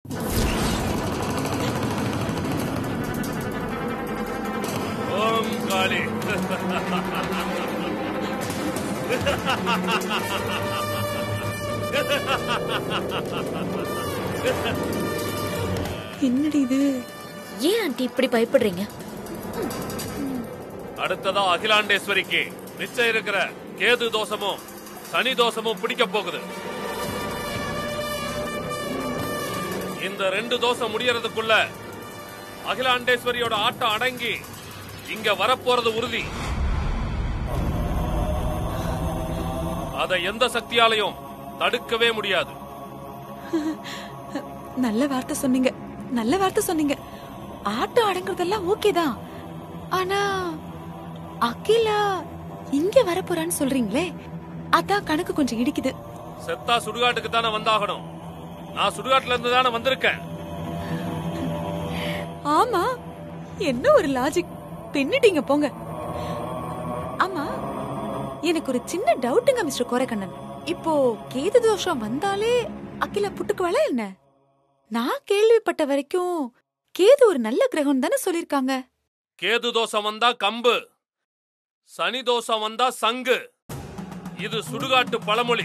ஓம் காளி என்னடி இது ஏன் ஆண்டி இப்படி பயப்படுறீங்க அடுத்ததா அகிலாண்டேஸ்வரிக்கு மிச்சம் இருக்கிற கேது தோஷமும் சனி தோஷமும் பிடிக்க போகுது இந்த ரெண்டு தோஷம் முடியறதுக்குள்ள அகிலாண்டேஸ்வரியோட ஆட்டம் அடங்கி இங்க வரப்போறது உறுதி அதை எந்த சக்தியாலையும் தடுக்கவே முடியாது நல்ல வார்த்தை சொன்னீங்க நல்ல வார்த்தை சொன்னீங்க ஆட்டம் அடங்குறதெல்லாம் ஓகே தான் ஆனா அகிலா இங்க வரப்போறான்னு சொல்றீங்களே அதான் கணக்கு கொஞ்சம் இடிக்குது செத்தா சுடுகாட்டுக்கு தானே வந்தாகணும் நான் சுடுகாட்டுல இருந்து தானே வந்திருக்கேன் ஆமா என்ன ஒரு லாஜிக் பின்னிட்டீங்க போங்க ஆமா எனக்கு ஒரு சின்ன டவுட்டுங்க மிஸ்டர் கோரக்கண்ணன் இப்போ கேது தோஷம் வந்தாலே அகிலா புட்டுக்குவாளா என்ன நான் கேள்விப்பட்ட வரைக்கும் கேது ஒரு நல்ல கிரகம் தானே சொல்லிருக்காங்க கேது தோஷம் வந்தா கம்பு சனி தோஷம் வந்தா சங்கு இது சுடுகாட்டு பழமொழி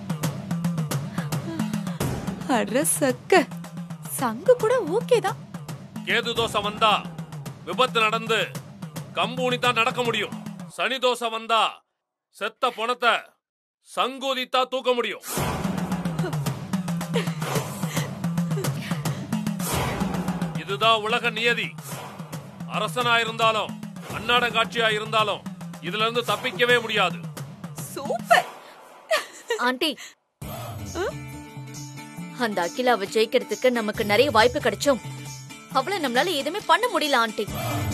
அட சக்க சங்கு கூட ஓகே தான் கேது தோஷம் வந்தா விபத்து நடந்து கம்பூனி தான் நடக்க முடியும் சனி தோஷம் வந்தா செத்த பணத்தை சங்கூதித்தா தூக்க முடியும் இதுதான் உலக நியதி அரசனா இருந்தாலும் அன்னாடங்காட்சியா இருந்தாலும் இதுல இருந்து தப்பிக்கவே முடியாது சூப்பர் ஆண்டி அந்த அகிலாவை ஜெயிக்கிறதுக்கு நமக்கு நிறைய வாய்ப்பு கிடைச்சும் அவளை நம்மளால எதுவுமே பண்ண முடியல ஆண்டி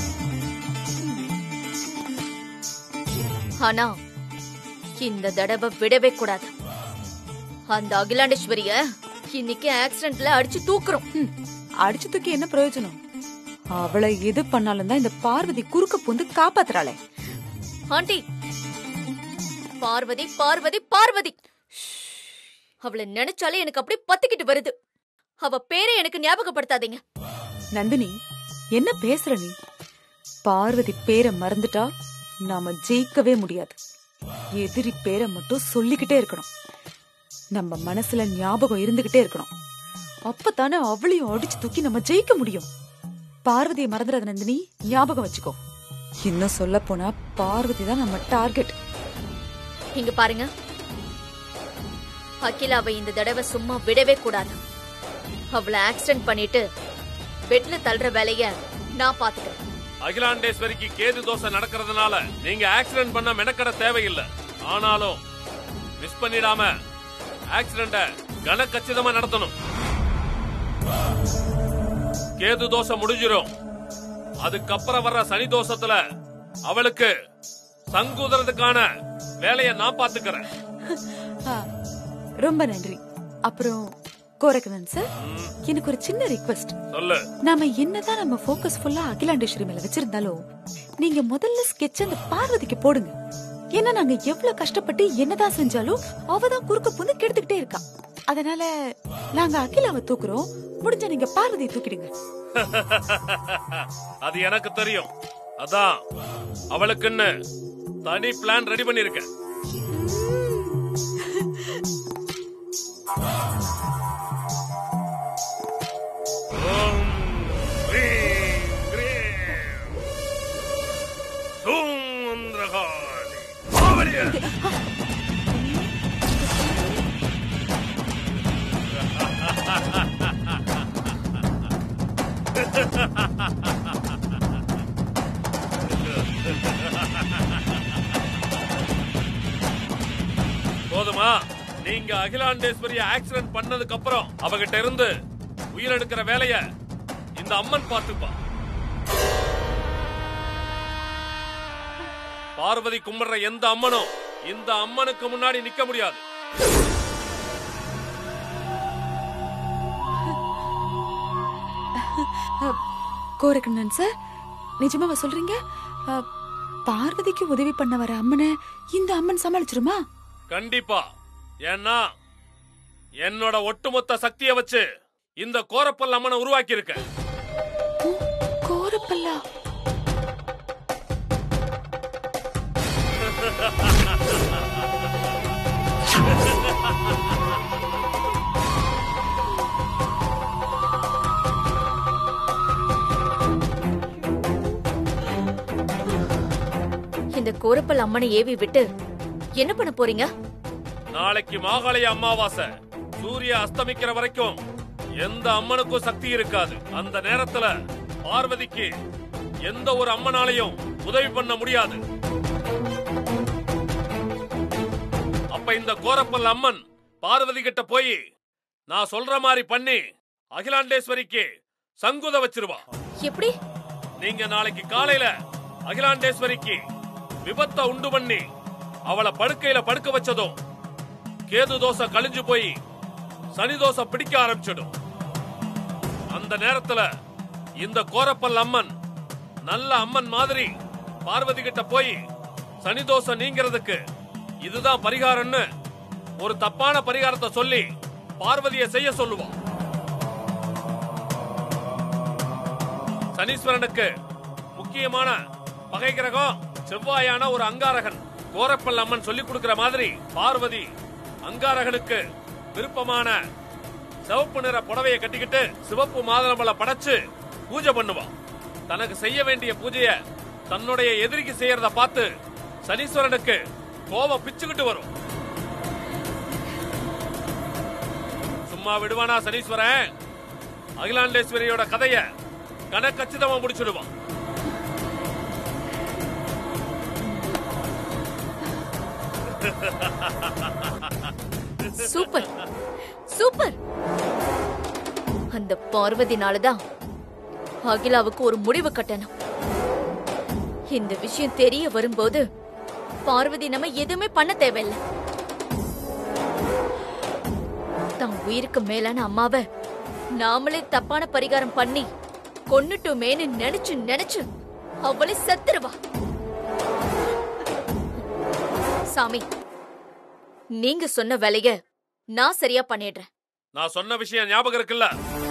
ஆனா இந்த தடவை விடவே கூடாது அந்த அகிலாண்டேஸ்வரிய இன்னைக்கு ஆக்சிடென்ட்ல அடிச்சு தூக்குறோம் ம், அடிச்சு தூக்கி என்ன பிரயோஜனம் அவளை எது பண்ணாலும் தான் இந்த பார்வதி குறுக்க புந்து காப்பாத்துறாளே ஆண்டி பார்வதி பார்வதி பார்வதி அவளை நினைச்சாலே எனக்கு அப்படியே பத்திக்கிட்டு வருது அவ பேரை எனக்கு ஞாபகப்படுத்தாதீங்க நந்தினி என்ன பேசுற நீ பார்வதி பேரை மறந்துட்டா நாம ஜெயிக்கவே முடியாது எதிரி பேரை மட்டும் சொல்லிக்கிட்டே இருக்கணும் நம்ம மனசுல ஞாபகம் இருந்துகிட்டே இருக்கணும் அப்பதானே அவளையும் அடிச்சு தூக்கி நம்ம ஜெயிக்க முடியும் பார்வதியை மறந்துடாத நந்தினி ஞாபகம் வச்சுக்கோ இன்னும் சொல்ல போனா பார்வதி தான் நம்ம டார்கெட் இங்க பாருங்க அகிலாவை இந்த தடவை சும்மா விடவே கூடாது அவளை ஆக்சிடென்ட் பண்ணிட்டு பெட்ல தள்ளுற வேலைய நான் பாத்துக்கிறேன் அகிலாண்டேஸ்வரிக்கு கேது தோசை நடக்கிறதுனால நீங்க ஆக்சிடென்ட் பண்ண மெனக்கட தேவையில்லை ஆனாலும் மிஸ் பண்ணிடாம ஆக்சிடென்ட கன கச்சிதமா நடத்தணும் கேது தோசை முடிஞ்சிரும் அதுக்கப்புறம் வர்ற சனி தோஷத்துல அவளுக்கு சங்குதுறதுக்கான வேலையை நான் பாத்துக்கிறேன் ஆ, ரொம்ப நன்றி அப்புறம் கோரக்கணன் சார் எனக்கு ஒரு சின்ன ரிக்வெஸ்ட் சொல்லு நாம என்னதான் நம்ம ஃபோக்கஸ் ஃபுல்லா அகிலாண்டேஸ்வரி மேல வச்சிருந்தாலும் நீங்க முதல்ல ஸ்கெட்ச் அந்த பார்வதிக்கு போடுங்க ஏன்னா நாங்க எவ்வளவு கஷ்டப்பட்டு என்னதான் செஞ்சாலும் அவ தான் குறுக்க புந்து கெடுத்துக்கிட்டே இருக்கா அதனால நாங்க அகிலாவை தூக்குறோம் முடிஞ்சா நீங்க பார்வதியை தூக்கிடுங்க அது எனக்கு தெரியும் அதான் அவளுக்குன்னு தனி பிளான் ரெடி பண்ணிருக்கேன் ஓம் ஹ்ரீம் க்ரீம் தூமந்திரகாளி. ஆவலிய. போதுமா நீங்க அகிலாண்டேஸ்வரிய ஆக்சிடென்ட் பண்ணதுக்கு அப்புறம் அவகிட்ட இருந்து உயிரெடுக்கிற வேலைய இந்த அம்மன் பார்த்துப்பா பார்வதி கும்பிடுற எந்த அம்மனும் இந்த அம்மனுக்கு முன்னாடி நிக்க முடியாது கோரக்கண்ணன் சார் நிஜமாவா சொல்றீங்க அ, பார்வதிக்கு உதவி பண்ண வர அம்மனை இந்த அம்மன் சமாளிச்சிருமா கண்டிப்பா ஏன்னா என்னோட ஒட்டுமொத்த சக்தியை வச்சு இந்த கோரப்பல் அம்மனை உருவாக்கி இருக்க கோரப்பல்லா இந்த கோரப்பல் அம்மனை ஏவி விட்டு என்ன பண்ண போறீங்க நாளைக்கு மாகாளய அமாவாசை சூரிய அஸ்தமிக்கிற வரைக்கும் எந்த அம்மனுக்கும் சக்தி இருக்காது அந்த நேரத்துல பார்வதிக்கு எந்த ஒரு அம்மனாலையும் உதவி பண்ண முடியாது அப்ப இந்த கோரப்பல் அம்மன் பார்வதி கிட்ட போய் நான் சொல்ற மாதிரி பண்ணி அகிலாண்டேஸ்வரிக்கு சங்குத வச்சிருவா எப்படி நீங்க நாளைக்கு காலையில அகிலாண்டேஸ்வரிக்கு விபத்தை உண்டு பண்ணி அவளை படுக்கையில படுக்க வச்சதும் கேது தோசை கழிஞ்சு போய் சனி தோசை பிடிக்க ஆரம்பிச்சிடும் அந்த நேரத்துல இந்த கோரப்பல் அம்மன் நல்ல அம்மன் மாதிரி பார்வதி கிட்ட போய் சனி தோசை நீங்கிறதுக்கு இதுதான் பரிகாரம்னு ஒரு தப்பான பரிகாரத்தை சொல்லி பார்வதியை செய்ய சொல்லுவான் சனீஸ்வரனுக்கு முக்கியமான பகை கிரகம் செவ்வாயான ஒரு அங்காரகன் கோரப்பல் அம்மன் சொல்லிக் கொடுக்கிற மாதிரி பார்வதி அங்காரகனுக்கு விருப்பமான சிவப்பு நிற புடவையை கட்டிக்கிட்டு சிவப்பு மாதுளம்பழ படைச்சு பூஜை பண்ணுவான் தனக்கு செய்ய வேண்டிய பூஜைய தன்னுடைய எதிரிக்கு செய்யறத பார்த்து சனீஸ்வரனுக்கு கோபம் பிச்சுக்கிட்டு வரும் சும்மா விடுவானா சனீஸ்வரன் அகிலாண்டேஸ்வரியோட கதைய கனக்கச்சிதமா முடிச்சிடுவான் சூப்பர் சூப்பர் அந்த பார்வதினாலதான் அகிலாவுக்கு ஒரு முடிவு கட்டணும் இந்த விஷயம் தெரிய வரும்போது பார்வதி நம்ம எதுவுமே பண்ண தேவையில்லை தன் உயிருக்கு மேலான அம்மாவை நாமளே தப்பான பரிகாரம் பண்ணி கொன்னுட்டோமேன்னு நினைச்சு நினைச்சு அவளை செத்துருவா சாமி நீங்க சொன்ன வேலைய நான் சரியா பண்ணிடுறேன் நான் சொன்ன விஷயம் ஞாபகம் இருக்குல்ல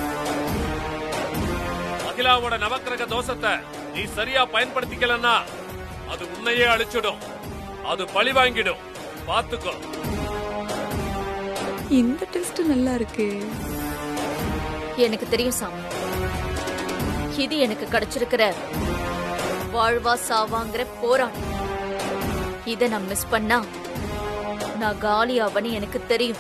அகிலாவோட நவக்கிரக தோஷத்தை நீ சரியா பயன்படுத்திக்கலன்னா அது உன்னையே அழிச்சிடும் அது பழி வாங்கிடும் பாத்துக்கோ இந்த டெஸ்ட் நல்லா இருக்கு எனக்கு தெரியும் சாமி இது எனக்கு கிடைச்சிருக்கிற வாழ்வா சாவாங்கிற போராட்டம் இத நான் மிஸ் பண்ணா நான் காலி ஆவன்னு எனக்கு தெரியும்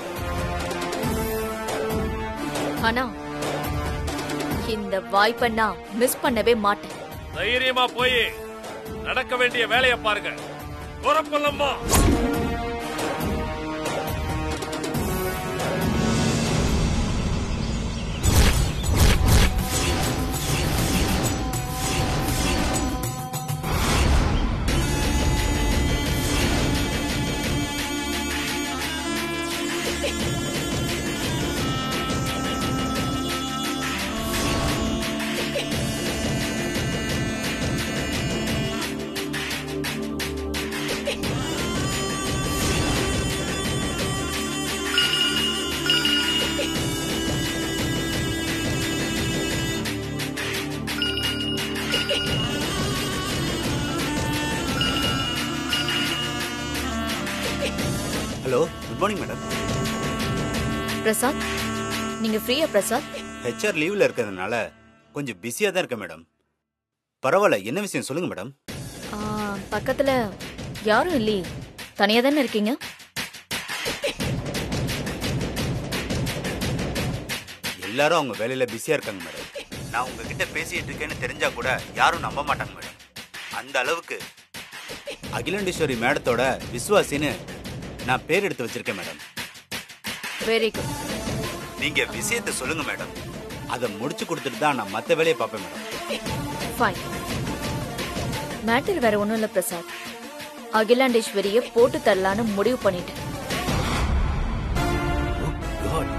ஆனா இந்த வாய்ப்பை நான் மிஸ் பண்ணவே மாட்டேன் தைரியமா போய் நடக்க வேண்டிய வேலையை பாருங்க குறப்பல்லம்மா hello good morning madam Prasad நீங்க ஃப்ரீயா பிரசாத் ஹெச்ஆர் லீவில் இருக்கிறதுனால கொஞ்சம் பிஸியாக தான் இருக்கேன் மேடம் பரவாயில்ல என்ன விஷயம் சொல்லுங்க மேடம் ஆ, பக்கத்துல யாரும் இல்லையே தனியா தானே இருக்கீங்க எல்லாரும் அவங்க வேலையில் பிஸியாக இருக்காங்க மேடம் நான் உங்ககிட்ட பேசிட்டு இருக்கேன்னு தெரிஞ்சா கூட யாரும் நம்ப மாட்டாங்க மேடம் அந்த அளவுக்கு அகிலாண்டேஸ்வரி மேடத்தோட விசுவாசின்னு நான் பேர் எடுத்து வச்சிருக்கேன் மேடம் வெரி குட் நீங்க விஷயத்தை சொல்லுங்க மேடம் அதை முடிச்சு கொடுத்துட்டு தான் நான் மற்ற வேலையை பார்ப்பேன் மேடம் ஃபைன் மேட்டர் வேற ஒண்ணும் இல்ல பிரசாத் அகிலாண்டேஸ்வரிய போட்டு தரலான்னு முடிவு பண்ணிட்டேன் God.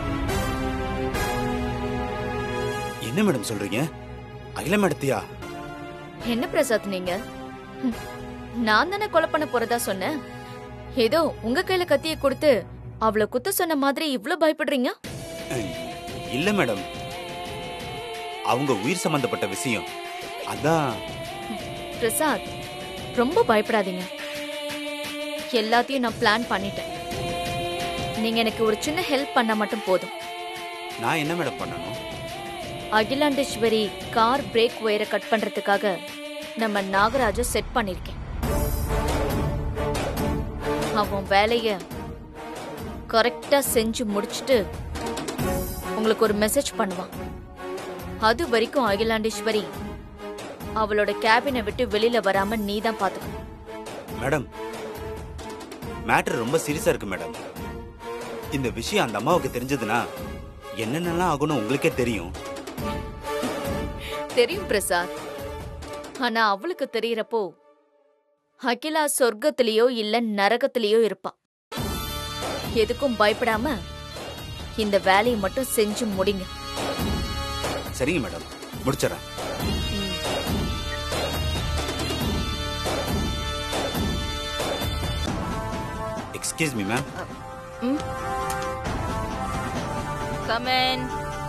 என்ன மேடம் சொல்றீங்க அகில மேடத்தியா என்ன பிரசாத் நீங்க ஹம், நான் தானே கொலை பண்ண போறதா சொன்னேன் ஏதோ உங்க கையில கத்திய கொடுத்து அவள குத்த சொன்ன மாதிரி இவ்ளோ பயப்படுறீங்க இல்ல மேடம் அவங்க உயிர் சம்பந்தப்பட்ட விஷயம் அதான் பிரசாத் ரொம்ப பயப்படாதீங்க எல்லாத்தையும் நான் பிளான் பண்ணிட்டேன் நீங்க எனக்கு ஒரு சின்ன ஹெல்ப் பண்ண மட்டும் போதும் நான் என்ன மேடம் பண்ணணும் அகிலாண்டேஸ்வரி கார் பிரேக் ஒயரை கட் பண்றதுக்காக நம்ம நாகராஜ செட் பண்ணிருக்கேன் அவன் வேலைய கரெக்டா செஞ்சு முடிச்சிட்டு உங்களுக்கு ஒரு மெசேஜ் பண்ணுவான் அது வரைக்கும் அகிலாண்டேஸ்வரி அவளோட கேபினை விட்டு வெளியில வராம நீ தான் பாத்துக்கணும் மேடம் மேட்டர் ரொம்ப சீரியஸா இருக்கு மேடம் இந்த விஷயம் அந்த அம்மாவுக்கு தெரிஞ்சதுன்னா என்னென்னலாம் ஆகும்னு உங்களுக்கே தெரியும் தெரியும் பிரசாத் ஆனா அவளுக்கு தெரியறப்போ அகிலா சொர்க்கத்திலேயோ இல்ல நரகத்திலேயோ இருப்பா எதுக்கும் பயப்படாம இந்த வேலையை மட்டும் செஞ்சு முடிங்க சரிங்க மேடம் முடிச்சிடறேன் எக்ஸ்கியூஸ் மீ மேம் கமன்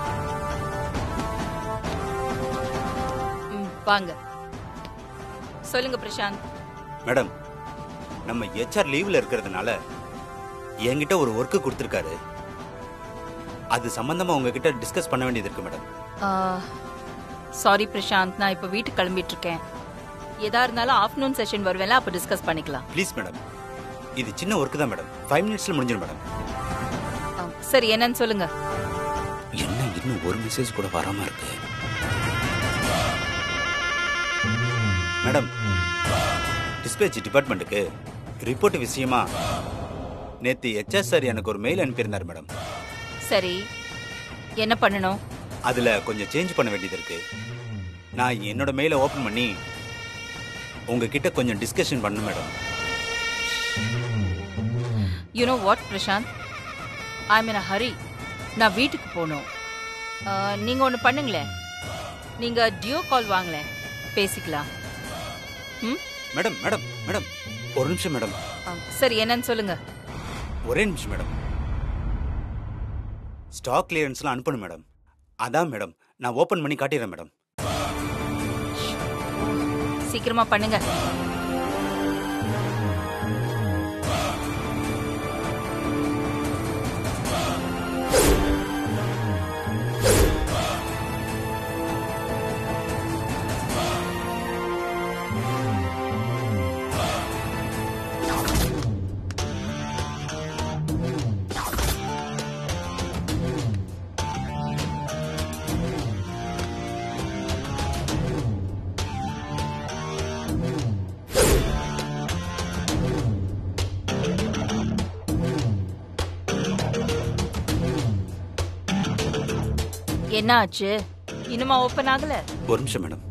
வாங்க சொல்லுங்க பிரசாந்த் மேடம் நம்ம ஹெச்ஆர் லீவ்ல இருக்கிறதுனால என்கிட்ட ஒரு ஒர்க்கு கொடுத்துருக்காரு அது சம்பந்தமா உங்ககிட்ட டிஸ்கஸ் பண்ண வேண்டியது இருக்கு மேடம் சாரி பிரசாந்த் நான் இப்போ வீட்டுக்கு கிளம்பிட்டு இருக்கேன் எதா இருந்தாலும் ஆஃப்டர்நூன் செஷன் வருவேன்ல அப்போ டிஸ்கஸ் பண்ணிக்கலாம் ப்ளீஸ் மேடம் இது சின்ன ஒர்க்கு தான் மேடம் ஃபைவ் மினிட்ஸ்ல முடிஞ்சிடும் மேடம் ஆ, சரி என்னன்னு சொல்லுங்க என்ன இன்னும் ஒரு மெசேஜ் கூட வராம இருக்கு மேடம் டிஸ்பேச் டிபார்ட்மெண்ட்டுக்கு ரிப்போர்ட் விஷயமா நேத்து எச்எஸ் சார் எனக்கு ஒரு மெயில் அனுப்பியிருந்தார் மேடம் சரி என்ன பண்ணணும் அதுல கொஞ்சம் சேஞ்ச் பண்ண வேண்டியது இருக்கு நான் என்னோட மெயிலை ஓபன் பண்ணி உங்ககிட்ட கொஞ்சம் டிஸ்கஷன் பண்ணணும் madam you know what Prashanth I mean Hari நான் வீட்டுக்கு போகணும் ஆ, நீங்க ஒன்று பண்ணுங்களேன் நீங்க டியோ கால் வாங்களேன் பேசிக்கலாம் ம் மேடம் மேடம் மேடம் ஒரு நிமிஷம் மேடம் ஆ, சரி என்னன்னு சொல்லுங்க ஒரே நிமிஷம் மேடம் ஸ்டாக் கிளியரன்ஸ்லாம் அனுப்பணும் மேடம் அதான் மேடம் நான் ஓபன் பண்ணி காட்டிடுறேன் மேடம் சீக்கிரமா பண்ணுங்க என்ன ஆச்சு இன்னுமா ஓபன் ஆகல ஒரு நிமிஷம் மேடம்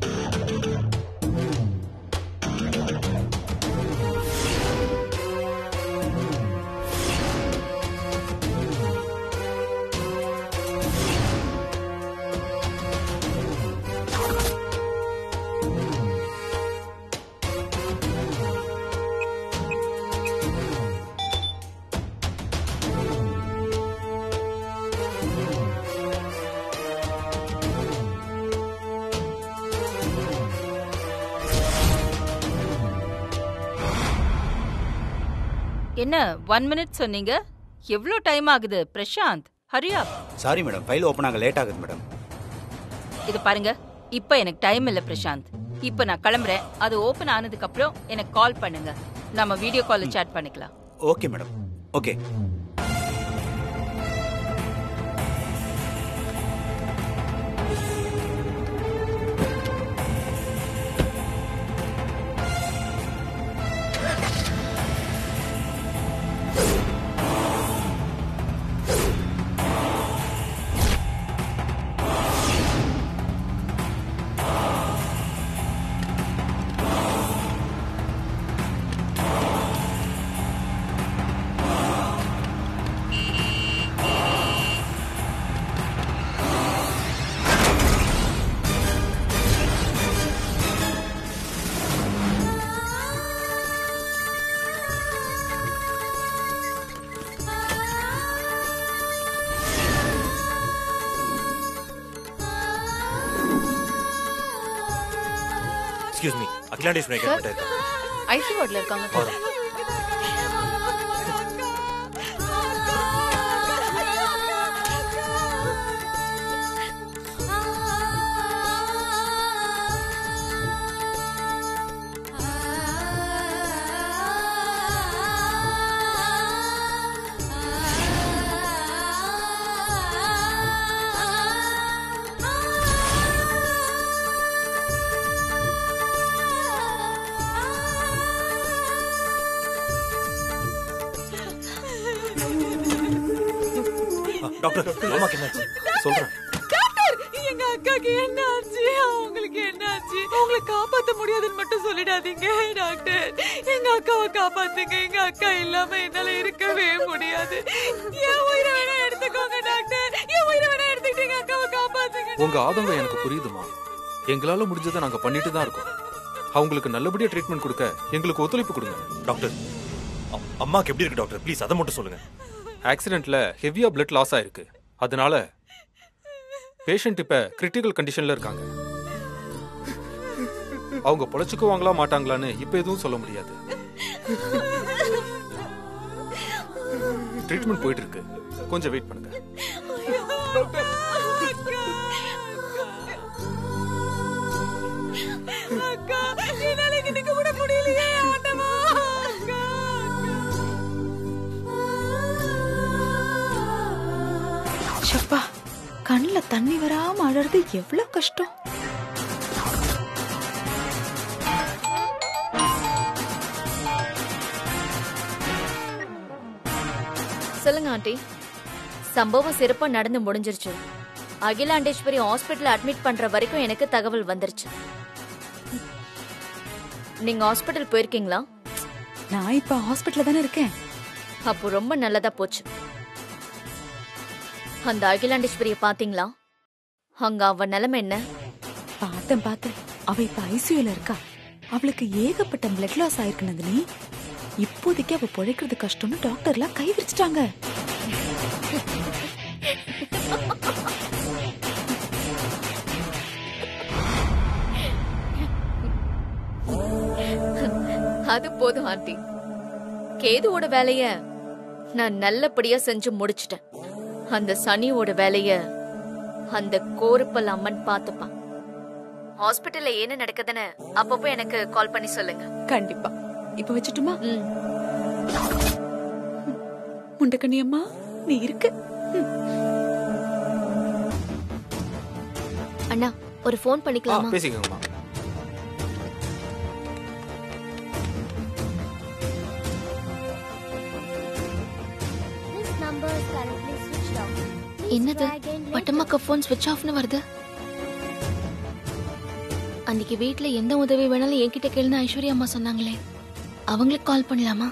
என்ன ஒன் மினிட் சொன்னீங்க எவ்வளோ டைம் ஆகுது பிரசாந்த் ஹரியா சாரி மேடம் ஃபைல் ஓப்பன் ஆக லேட் ஆகுது மேடம் இது பாருங்க இப்போ எனக்கு டைம் இல்லை பிரசாந்த் இப்போ நான் கிளம்புறேன் அது ஓபன் ஆனதுக்கு அப்புறம் எனக்கு கால் பண்ணுங்க நம்ம வீடியோ கால்ல சேட் பண்ணிக்கலாம் okay madam okay excuse me Akilandeswari கேட்கிட்ட இருக்கா ஐசி வார்டில் இருக்காங்க வரோம். ஆ, டாக்டர் அம்மாக்கு என்னாச்சு சொல்றேன் டாக்டர் எங்க அக்காக்கு என்ன ஆச்சு அவங்களுக்கு என்ன ஆச்சு அவங்கள காப்பாத்த முடியாதுன்னு மட்டும் சொல்லிடாதீங்க டாக்டர் எங்க அக்காவை காப்பாத்துங்க எங்க அக்கா இல்லாம என்னால இருக்கவே முடியாது என் உயிரை வேணா எடுத்துக்கோங்க டாக்டர் என் உயிரை வேணா எடுத்துக்கிட்டு எங்க அக்காவை காப்பாத்துங்க உங்க ஆதங்கம் எனக்கு புரியுதுமா எங்களால முடிஞ்சதை நாங்க பண்ணிட்டு தான் இருக்கோம் அவங்களுக்கு நல்லபடியா ட்ரீட்மெண்ட் கொடுக்க எங்களுக்கு ஒத்துழைப்பு கொடுங்க டாக்டர் அம்- அம்மாக்கு எப்படி இருக்கு டாக்டர் ப்ளீஸ் அதை மட்டும் சொல்லுங்க ஆக்சிடென்ட்ல ஹெவியா பிளட் லாஸ் ஆயிருக்கு அதனால பேஷண்ட் இப்ப கிரிட்டிக்கல் கண்டிஷன்ல இருக்காங்க அவங்க பொழைச்சுக்குவாங்களா மாட்டாங்களான்னு இப்ப எதுவும் சொல்ல முடியாது ட்ரீட்மெண்ட் போயிட்டு இருக்கு கொஞ்சம் வெயிட் பண்ணுங்க அக்கா என்னால இங்க நிக்க கூட முடியலையே ஆண்டவா அக்கா சப்பா கண்ணுல தண்ணி வராம அழறது எவ்வளவு கஷ்டம் சொல்லுங்க ஆண்டி சம்பவம் சிறப்பா நடந்து முடிஞ்சிருச்சு அகிலாண்டேஸ்வரி ஹாஸ்பிட்டல் அட்மிட் பண்ற வரைக்கும் எனக்கு தகவல் வந்துருச்சு நீங்க ஹாஸ்பிட்டல் போயிருக்கீங்களா நான் இப்ப ஹாஸ்பிட்டல்ல தானே இருக்கேன் அப்போ ரொம்ப நல்லதா போச்சு அந்த அகிலாண்டேஸ்வரிய பாத்தீங்களா அங்க அவ நிலைமை என்ன பார்த்தேன் பார்த்தேன் அவ இப்ப ஐசியூல இருக்கா அவளுக்கு ஏகப்பட்ட பிளட் லாஸ் ஆயிருக்கு நந்தினி இப்போதைக்கு அவ பொழைக்கிறது கஷ்டம்னு டாக்டர்லாம் கை விரிச்சிட்டாங்க அது போதும் ஆண்டி கேதுவோட வேலைய நான் நல்லபடியா செஞ்சு முடிச்சிட்டேன் அந்த சனியோட வேலைய அந்த கோருப்பல் அம்மன் பாத்துப்பான் ஹாஸ்பிட்டல்ல என்ன நடக்குதுன்னு அப்பப்போ எனக்கு கால் பண்ணி சொல்லுங்க கண்டிப்பா இப்ப வச்சுட்டுமா ம் முண்டக்கண்ணி அம்மா நீ இருக்கு அண்ணா ஒரு ஃபோன் ஆ, பண்ணிக்கலாமா பேசிக்கோங்கம்மா என்னது பட்டம்மாக்கு ஃபோன் ஸ்விட்ச் ஆஃப்னு வருது அன்னைக்கு வீட்ல எந்த உதவி வேணாலும் என்கிட்ட கேளுன்னு ஐஸ்வர்யா அம்மா சொன்னாங்களே அவங்களுக்கு கால் பண்ணலாமா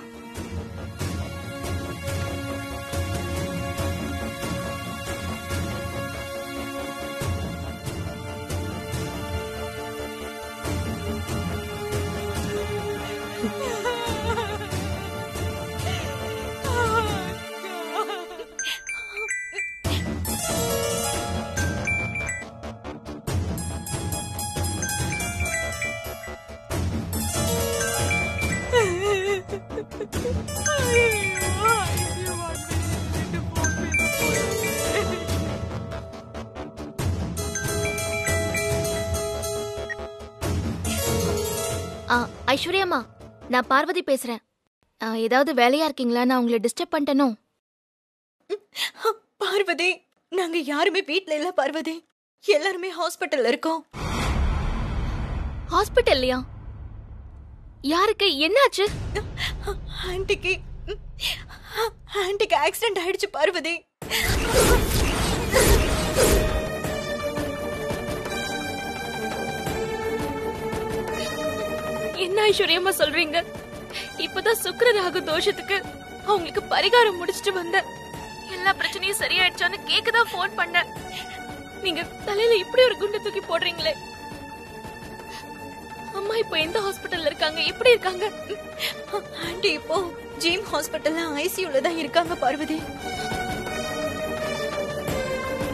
ஆ, ஐஸ்வர்யா அம்மா நான் பார்வதி பேசுறேன் ஆ, ஏதாவது வேலையா இருக்கீங்களா நான் உங்களை டிஸ்டர்ப் பண்ணிட்டேனோ பார்வதி நாங்க யாருமே வீட்ல இல்ல பார்வதி எல்லாருமே ஹாஸ்பிட்டல்ல இருக்கோம் ஹாஸ்பிட்டல்லையா யாருக்கு என்னாச்சு ஆன்ட்டிக்கு ஆன்ட்டிக்கு ஆக்சிடென்ட் ஆயிடுச்சு பார்வதி என்ன ஐஸ்வர்யமா சொல்றீங்க இப்பதான் சுக்கிர ராகு தோஷத்துக்கு அவங்களுக்கு பரிகாரம் முடிச்சிட்டு வந்தேன் எல்லா பிரச்சனையும் சரியாயிடுச்சான்னு கேக்கதான் ஃபோன் பண்ணேன் நீங்க தலையில இப்படி ஒரு குண்டு தூக்கி போடுறீங்களே அம்மா இப்போ எந்த ஹாஸ்பிட்டல்ல இருக்காங்க எப்படி இருக்காங்க ஆன்ட்டி இப்போ ஜீம் ஹாஸ்பிட்டல்ல ஐசியூல தான் இருக்காங்க பார்வதி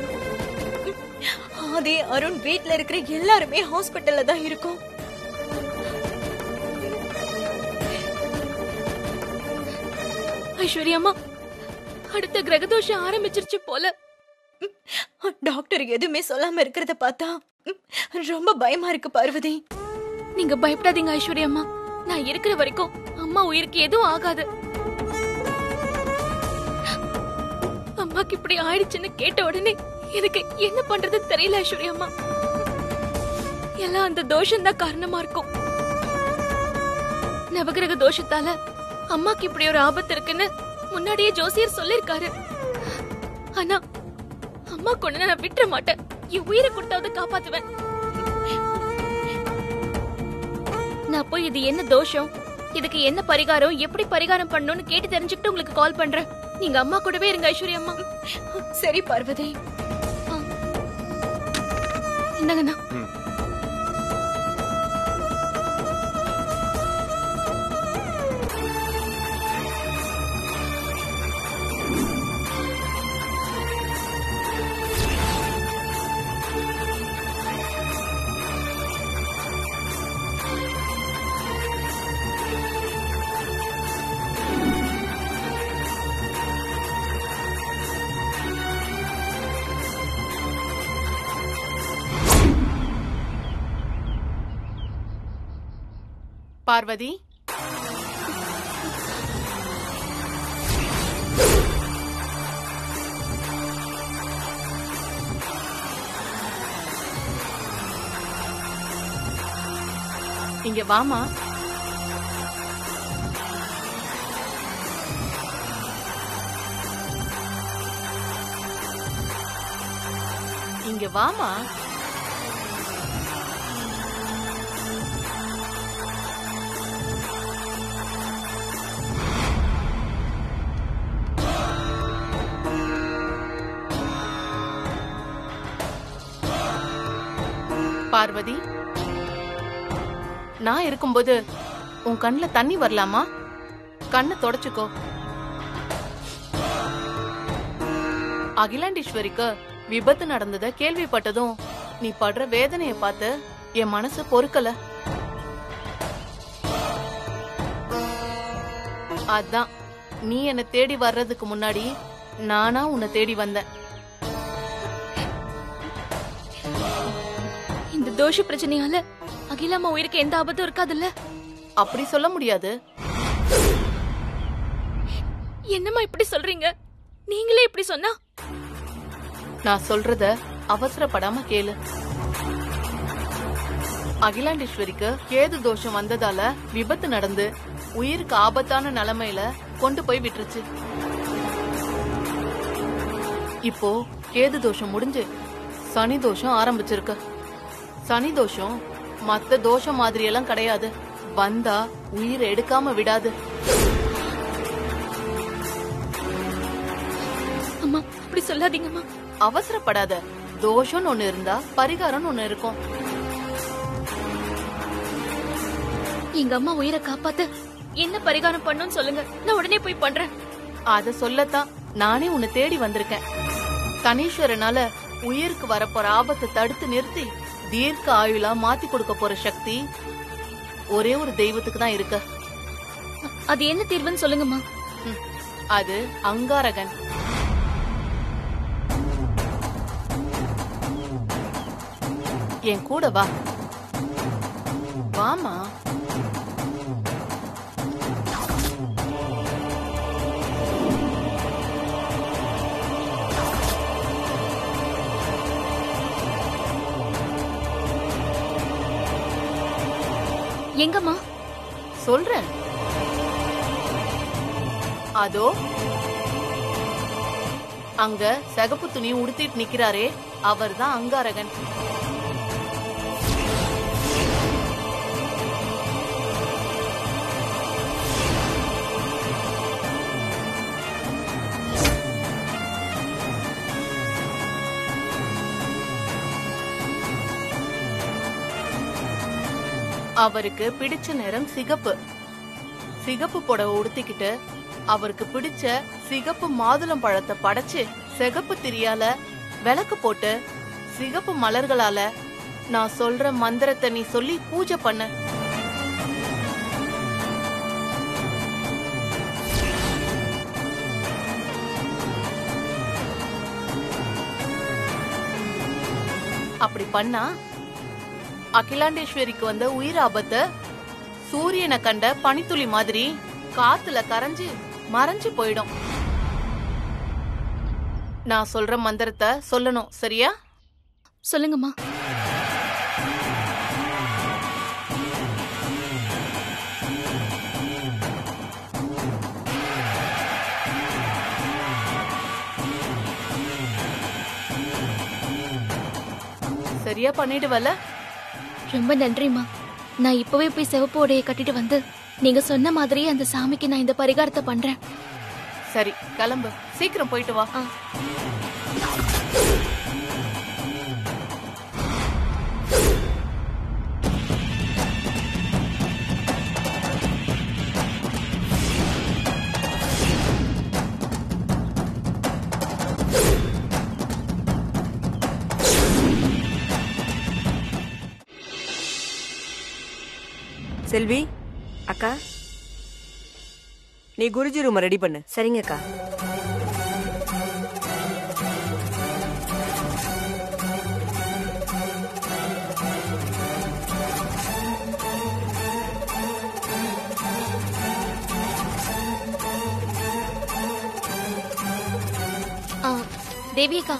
ஆதி அருண் வீட்ல இருக்கிற எல்லாருமே ஹாஸ்பிட்டல்ல தான் இருக்கோம் ஐஸ்வர்யாமா அடுத்த கிரகதோஷம் ஆரம்பிச்சிருச்சு போல டாக்டர் எதுவுமே சொல்லாம இருக்கிறத பார்த்தா ம், ரொம்ப பயமா இருக்கு பார்வதி நீங்க பயப்படாதீங்க ஐஸ்வர்யாமா நான் இருக்கிற வரைக்கும் அம்மா உயிருக்கு எதுவும் ஆகாது அம்மாக்கு இப்படி ஆயிடுச்சுன்னு கேட்ட உடனே எனக்கு என்ன பண்றது தெரியல ஐஸ்வர்யாமா எல்லாம் அந்த தோஷம் தான் காரணமா இருக்கும் நவகிரக தோஷத்தால அம்மாக்கு இப்படி ஒரு ஆபத்து இருக்குன்னு முன்னாடியே ஜோசியர் சொல்லிருக்காரு ஆனா அம்மா கொண்டு நான் விட்டுற மாட்டேன் என் உயிரை கொடுத்தாவது காப்பாத்துவேன் நான் போய் இது என்ன தோஷம் இதுக்கு என்ன பரிகாரம் எப்படி பரிகாரம் பண்ணணும்னு கேட்டு தெரிஞ்சுக்கிட்டு உங்களுக்கு கால் பண்றேன் நீங்க அம்மா கூடவே இருங்க ஐஸ்வர்யா அம்மா சரி பார்வதி இந்தாங்கண்ணா பார்வதி இங்க வாமா இங்க வாமா பார்வதி நான் இருக்கும்போது உன் கண்ணுல தண்ணி வரலாமா கண்ணை தொடச்சுக்கோ அகிலாண்டீஸ்வரிக்கு விபத்து நடந்தத கேள்விப்பட்டதும் நீ படுற வேதனைய பார்த்து என் மனசு பொறுக்கல அதான் நீ என்னை தேடி வர்றதுக்கு முன்னாடி நானா உன்னை தேடி வந்தேன் இந்த தோஷ பிரச்சனையால அகிலாமா உயிருக்கு எந்த ஆபத்தும் இருக்காதுல்ல அப்படி சொல்ல முடியாது என்னம்மா இப்படி சொல்றீங்க நீங்களே இப்படி சொன்னா நான் சொல்றத அவசரப்படாம கேளு அகிலாண்டேஸ்வரிக்கு கேது தோஷம் வந்ததால விபத்து நடந்து உயிருக்கு ஆபத்தான நிலைமையில கொண்டு போய் விட்டுருச்சு இப்போ கேது தோஷம் முடிஞ்சு சனி தோஷம் ஆரம்பிச்சிருக்கு சனி தோஷம் மத்த தோஷம் மாதிரி எல்லாம் கிடையாது வந்தா உயிரை எடுக்காம விடாது அம்மா அப்படி சொல்லாதீங்கம்மா அவசரப்படாத தோஷம்னு ஒண்ணு இருந்தா பரிகாரம்னு ஒண்ணு இருக்கும் எங்க அம்மா உயிரை காப்பாத்த என்ன பரிகாரம் பண்ணணும்னு சொல்லுங்க நான் உடனே போய் பண்றேன் அத சொல்லத்தான் நானே உன்னை தேடி வந்திருக்கேன் கணேஸ்வரனால உயிருக்கு வரப்போற ஆபத்தை தடுத்து நிறுத்தி தீர்க்க ஆயுளா மாத்தி கொடுக்க போற சக்தி ஒரே ஒரு தெய்வத்துக்கு தான் இருக்கு அது என்ன தீர்வுன்னு சொல்லுங்கம்மா ம், அது அங்காரகன் என் கூட வா வாமா எங்கம்மா சொல்றேன் அதோ அங்க சிகப்பு துணி உடுத்திட்டு நிக்கிறாரே அவர்தான் அங்காரகன் அவருக்கு பிடிச்ச நிறம் சிகப்பு சிகப்பு புடவை உடுத்திக்கிட்டு அவருக்கு பிடிச்ச சிகப்பு மாதுளம் பழத்தை படைச்சு சிகப்பு திரியால விளக்கு போட்டு சிகப்பு மலர்களால நான் சொல்ற மந்திரத்தை நீ சொல்லி பூஜை பண்ண அப்படி பண்ணா அகிலாண்டேஸ்வரிக்கு வந்த உயிர் ஆபத்தை சூரியனை கண்ட பனித்துளி மாதிரி காத்துல கரைஞ்சு மறைஞ்சு போயிடும் நான் சொல்ற மந்திரத்தை சொல்லணும் சரியா சொல்லுங்கம்மா சரியா பண்ணிடுவல ரொம்ப நன்றிம்மா நான் இப்பவே போய் சிவப்பு உடைய கட்டிட்டு வந்து நீங்க சொன்ன மாதிரியே அந்த சாமிக்கு நான் இந்த பரிகாரத்தை பண்றேன் சரி கிளம்பு சீக்கிரம் போயிட்டு வா செல்வி அக்கா நீ குருஜி ரூமை ரெடி பண்ணு சரிங்கக்கா ஆ, தேவி அக்கா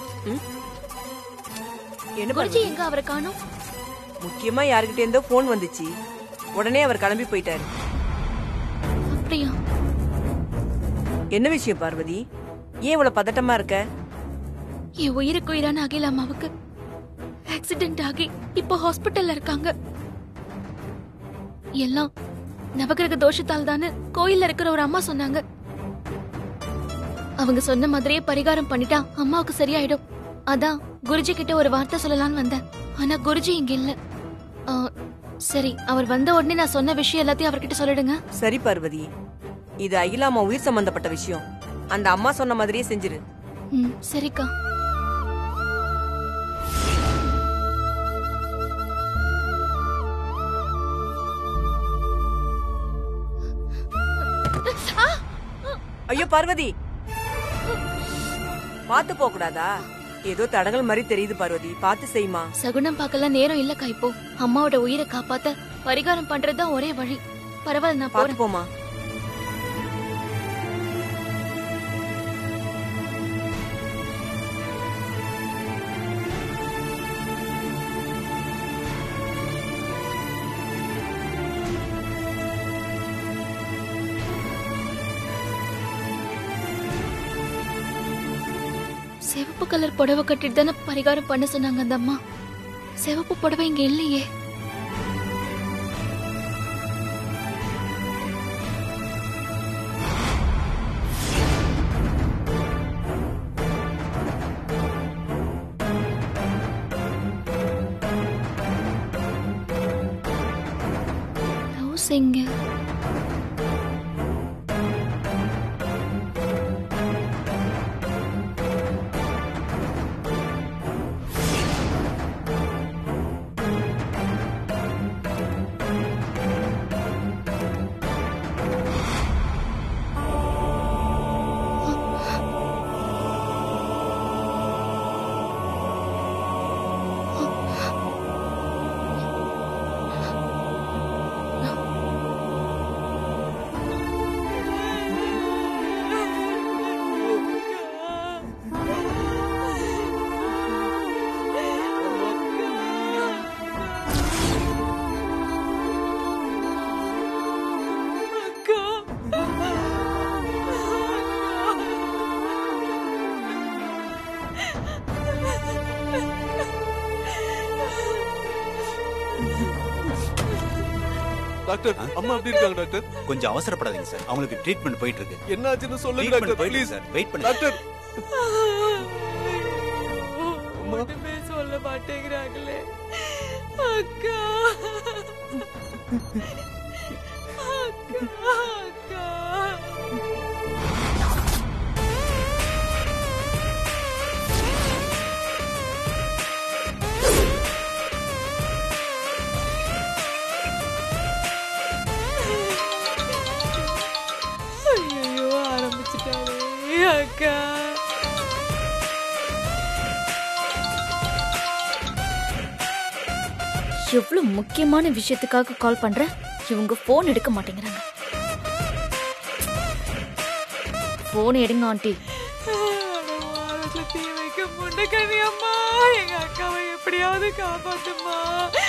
என்ன குருஜி பார்வதி? எங்க அவரை காணோம் முக்கியமா யாருக்கிட்ட இருந்தோ போன் வந்துச்சு உடனே அவர் கிளம்பி போயிட்டாரு அப்படியா என்ன விஷயம் பார்வதி ஏன் இவ்வளவு பதட்டமா இருக்க என் உயிருக்கு உயிரான அகில அம்மாவுக்கு ஆக்சிடென்ட் ஆகி இப்போ ஹாஸ்பிட்டல்ல இருக்காங்க எல்லாம் நவகிரக தோஷத்தால் தானே கோயில்ல இருக்கிற ஒரு அம்மா சொன்னாங்க அவங்க சொன்ன மாதிரியே பரிகாரம் பண்ணிட்டா அம்மாவுக்கு சரியாயிடும் அதான் குருஜி கிட்ட ஒரு வார்த்தை சொல்லலாம்னு வந்தேன் ஆனா குருஜி இங்க இல்ல ஆ, சரி அவர் வந்த உடனே நான் சொன்ன விஷயம் எல்லாத்தையும் அவர்கிட்ட சொல்லிடுங்க சரி பார்வதி இது அகிலாமா உயிர் சம்பந்தப்பட்ட விஷயம் அந்த அம்மா சொன்ன மாதிரியே செஞ்சிரு ம் சரிக்கா ஐயோ பார்வதி பாத்து போக கூடாதா ஏதோ தடங்கள் மாதிரி தெரியுது பார்வதி பார்த்து செய்யுமா சகுனம் பார்க்கலாம் நேரம் இல்லக்கா இப்போ அம்மாவோட உயிரை காப்பாத்த பரிகாரம் பண்றதுதான் ஒரே வழி பரவாயில்ல நான் பார்த்து போறேன் போமா சிவப்பு கலர் புடவை கட்டிட்டு தானே பரிகாரம் பண்ண சொன்னாங்க அந்த அம்மா சிவப்பு புடவை இங்க இல்லையே ரோஸ் எங்க டாக்டர் அம்மா எப்படி இருக்காங்க டாக்டர் கொஞ்சம் அவசரப்படாதீங்க சார் அவங்களுக்கு ட்ரீட்மெண்ட் போயிட்டு இருக்கு என்னாச்சுன்னு சொல்லுங்க Treatment டாக்டர் போயிட்டு ப்ளீஸ் இருக்கு சார் வெயிட் பண்ணுங்க டாக்டர் ஒண்ணுமே சொல்ல மாட்டேங்கிறாங்களே அக்கா அக்கா அக்கா ஐயோ ஆரம்பிச்சுட்டானே அக்கா எவ்வளவு முக்கியமான விஷயத்துக்காக கால் பண்றேன் இவங்க போன் எடுக்க மாட்டேங்கிறாங்க போன் எடுங்க ஆண்டி அடவாரத்துல தீ வைக்க முண்டக்கவி அம்மா எங்க அக்காவை எப்படியாவது காப்பாத்துமா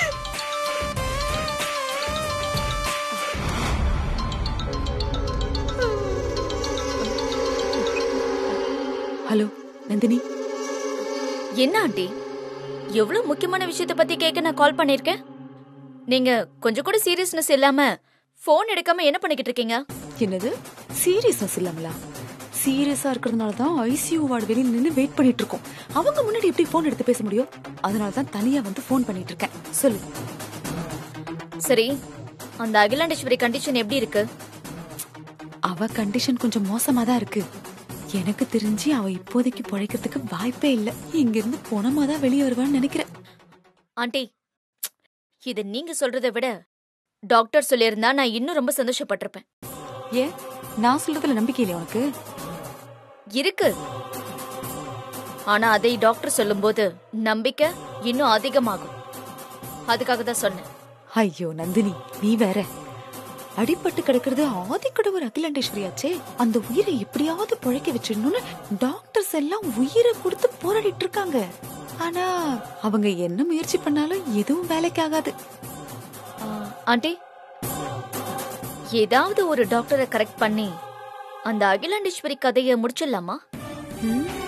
ஹலோ நந்தினி என்ன ஆண்டி எவ்வளவு முக்கியமான விஷயத்த பத்தி கேட்க நான் கால் பண்ணிருக்கேன் நீங்க கொஞ்சம் கூட சீரியஸ்னஸ் இல்லாம போன் எடுக்காம என்ன பண்ணிக்கிட்டு இருக்கீங்க என்னது சீரியஸ்னஸ் இல்லாமலா சீரியஸா இருக்கிறதுனால தான் ஐசியூ வார்டு வெளியில நின்னு வெயிட் பண்ணிட்டு இருக்கோம் அவங்க முன்னாடி எப்படி ஃபோன் எடுத்து பேச முடியும் அதனால தான் தனியா வந்து ஃபோன் பண்ணிட்டு இருக்கேன் சொல்லு சரி அந்த அகிலாண்டேஸ்வரி கண்டிஷன் எப்படி இருக்கு அவ கண்டிஷன் கொஞ்சம் மோசமா தான் இருக்கு எனக்கு தெரிஞ்சு அவ இப்போதைக்கு பிழைக்கிறதுக்கு வாய்ப்பே இல்ல இங்க இருந்து போனமா தான் வெளியே வருவான்னு நினைக்கிறேன் ஆண்டி இது நீங்க சொல்றதை விட டாக்டர் சொல்லியிருந்தா நான் இன்னும் ரொம்ப சந்தோஷப்பட்டிருப்பேன் ஏன் நான் சொல்றதுல நம்பிக்கை இல்லையா உனக்கு இருக்கு ஆனா அதை டாக்டர் சொல்லும்போது நம்பிக்கை இன்னும் அதிகமாகும் அதுக்காக தான் சொன்னேன் ஐயோ நந்தினி நீ வேற அடிபட்டு கிடக்கிறது ஆதிக்கடவர் அகிலாண்டேஸ்வரியாச்சே அந்த உயிரை எப்படியாவது பிழைக்க வச்சிடணும்னு டாக்டர்ஸ் எல்லாம் உயிரை கொடுத்து போராடிட்டு இருக்காங்க ஆனா அவங்க என்ன முயற்சி பண்ணாலும் எதுவும் வேலைக்கு ஆகாது ஆ, ஆண்டி ஏதாவது ஒரு டாக்டரை கரெக்ட் பண்ணி அந்த அகிலாண்டேஸ்வரி கதையை முடிச்சிடலாமா ம்,